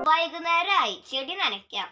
വൈകുന്നേരമായി ചെടി നനയ്ക്കാം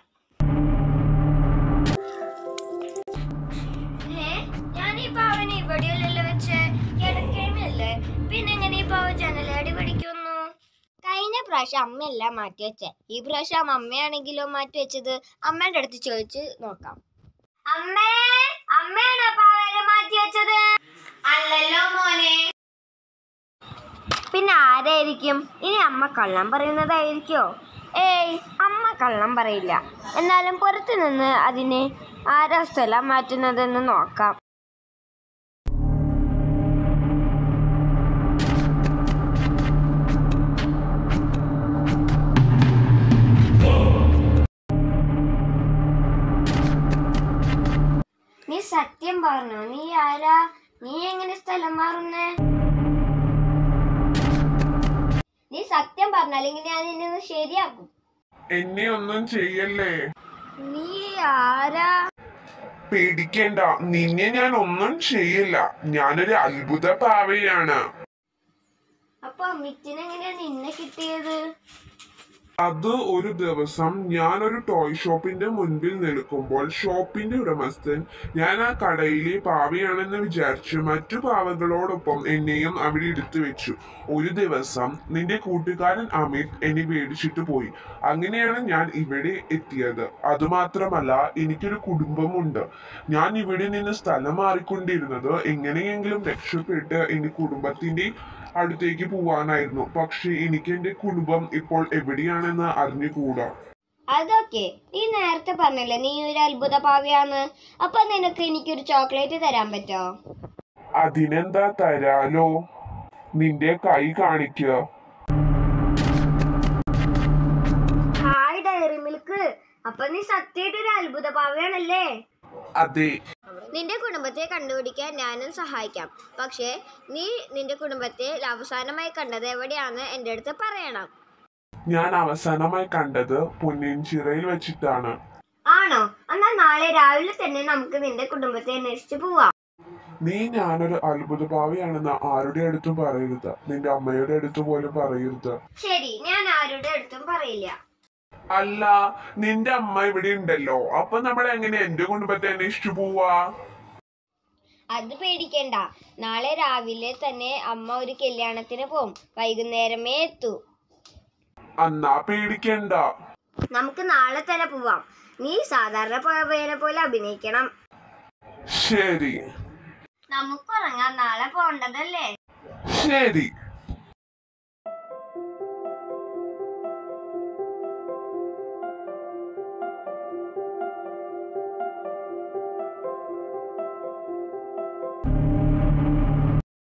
ഏ, ഞാൻ ഈ പാവനെ ഇവിടെയല്ലല്ലോ വെച്ച് കിടക്കേമല്ലേ പിന്നെ എങ്ങനെ ഈ പാവ ജനലടി പഠിക്കുന്നു കഴിഞ്ഞ പ്രാവശ്യം അമ്മയല്ല മാറ്റി വെച്ചേ ഈ പ്രാവശ്യം അമ്മയാണെങ്കിലോ മാറ്റി വെച്ചത് അമ്മേന്റെ അടുത്ത് ചോദിച്ച് നോക്കാം അമ്മേ അമ്മയാണോ പാവനെ മാറ്റി വെച്ചത് അല്ലല്ലോ മോനെ പിന്നെ ആരായിരിക്കും ഇനി അമ്മ കള്ളം പറയുന്നതായിരിക്കോ ഏയ് അമ്മ കള്ളം പറയില്ല എന്നാലും പുറത്തു നിന്ന് അതിനെ ആരാ സ്ഥലം മാറ്റുന്നതെന്ന് നോക്കാം നീ സത്യം പറഞ്ഞു നീ ആരാ നീ എങ്ങനെ സ്ഥലം മാറുന്നേ നീ സത്യം പറഞ്ഞല്ലെങ്കിൽ ഞാൻ നിന്നെ ശരിയാക്കും എന്നെ ഒന്നും ചെയ്യല്ലേ നീ ആരാ പേടിക്കേണ്ട നിന്നെ ഞാൻ ഒന്നും ചെയ്യില്ല ഞാനൊരു അത്ഭുത പാവയാണ് അപ്പൊ അമിറ്റിനെങ്ങനെയാ നിന്നെ കിട്ടിയത് അത് ഒരു ദിവസം ഞാനൊരു ടോയ് ഷോപ്പിന്റെ മുൻപിൽ നിൽക്കുമ്പോൾ ഷോപ്പിന്റെ ഉടമസ്ഥൻ ഞാൻ ആ കടയിലെ പാവയാണെന്ന് വിചാരിച്ച് മറ്റു പാവകളോടൊപ്പം എന്നെയും അവിടെ എടുത്തു വെച്ചു ഒരു ദിവസം നിന്റെ കൂട്ടുകാരൻ അമിത് എന്നെ പേടിച്ചിട്ട് പോയി അങ്ങനെയാണ് ഞാൻ ഇവിടെ എത്തിയത് അതുമാത്രമല്ല എനിക്കൊരു കുടുംബമുണ്ട് ഞാൻ ഇവിടെ നിന്ന് സ്ഥലം മാറിക്കൊണ്ടിരുന്നത് എങ്ങനെയെങ്കിലും രക്ഷപ്പെട്ട് എന്റെ കുടുംബത്തിന്റെ അടുത്തേക്ക് പോവാനായിരുന്നു പക്ഷെ എനിക്ക് എന്റെ കുടുംബം ഇപ്പോൾ എവിടെയാണെന്ന് അറിഞ്ഞുകൂടാ അതൊക്കെ നീ നേരത്തെ പറഞ്ഞില്ലേ നീ ഒരു അത്ഭുത പാവിയാന്ന് അപ്പൊ നിനക്ക് എനിക്കൊരു ചോക്ലേറ്റ് തരാൻ പറ്റോ അതിനെന്താ തരാലോ നിന്റെ കൈ കാണിക്കുക ഹായ് ഡയറി മിൽക്ക് അപ്പൊ നീ സത്യമായിട്ട് ഒരു അത്ഭുത പാവയാണല്ലേ അതെ നിന്റെ കുടുംബത്തെ കണ്ടുപിടിക്കാൻ ഞാനും സഹായിക്കാം പക്ഷേ നീ നിന്റെ കുടുംബത്തെ അവസാനമായി കണ്ടത് എവിടെയാന്ന് എൻ്റെ അടുത്ത് പറയണം ഞാൻ അവസാനമായി കണ്ടത് പൊന്നിൻചിറയിൽ വെച്ചിട്ടാണ് ആണോ എന്നാ നാളെ രാവിലെ തന്നെ നമുക്ക് നിന്റെ കുടുംബത്തെ അന്വേഷിച്ചു പോവാം നീ ഞാനൊരു അത്ഭുത ഭാവിയാണെന്ന് ആരുടെ അടുത്തും പറയരുത് നിന്റെ അമ്മയുടെ അടുത്ത് പോലും പറയരുത് ശരി ഞാൻ ആരുടെ അടുത്തും പറയില്ല അല്ല നിന്റെ അമ്മ ഇവിടെ ഉണ്ടല്ലോ അപ്പൊ നമ്മൾ എങ്ങനെ എന്റെ കുടുംബത്തെ അന്വേഷിച്ചു പോവാ അത് പേടിക്കണ്ട നാളെ രാവിലെ തന്നെ അമ്മ ഒരു കല്യാണത്തിന് പോവും വൈകുന്നേരമേ എത്തൂ അന്നാ പേടിക്കണ്ട നമുക്ക് നാളെ തന്നെ പോവാം നീ സാധാരണ പോയവനെ പോലെ അഭിനയിക്കണം ശരി നമുക്ക് ഉറങ്ങാം നാളെ പോണ്ടതല്ലേ ശരി